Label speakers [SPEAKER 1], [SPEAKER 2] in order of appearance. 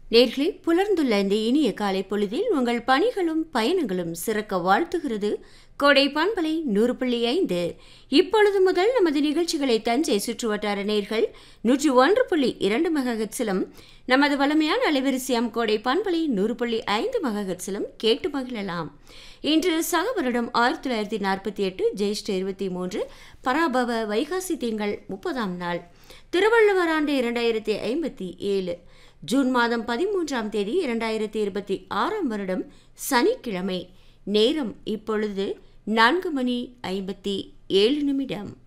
[SPEAKER 1] நேர்களே புலர்ந்துள்ள இந்த இனிய காலை பொழுதில் உங்கள் பணிகளும் பயணங்களும் சிறக்க வாழ்த்துகிறது கோடை பண்பலை நூறு புள்ளி ஐந்து இப்பொழுது முதல் நமது நிகழ்ச்சிகளை தஞ்சை சுற்றுவட்டார நேர்கள் நூற்றி ஒன்று புள்ளி இரண்டு மெகாஹெட்ஸிலும் நமது வளமையான அலைவரிசையாம் கோடை பண்பலை நூறு புள்ளி ஐந்து மெகாஹெட்ஸிலும் கேட்டு மகிழலாம் இன்று சக வருடம் ஆயிரத்தி தொள்ளாயிரத்தி நாற்பத்தி எட்டு ஜெயிஷ்ட இருபத்தி மூன்று பராபவ வைகாசி திங்கள் முப்பதாம் நாள் திருவள்ளுவர் ஆண்டு இரண்டாயிரத்தி ஐம்பத்தி ஏழு ஜூன் மாதம் பதிமூன்றாம் தேதி இரண்டாயிரத்தி இருபத்தி ஆறாம் வருடம் சனிக்கிழமை நேரம் இப்பொழுது நான்கு மணி ஐம்பத்தி ஏழு நிமிடம்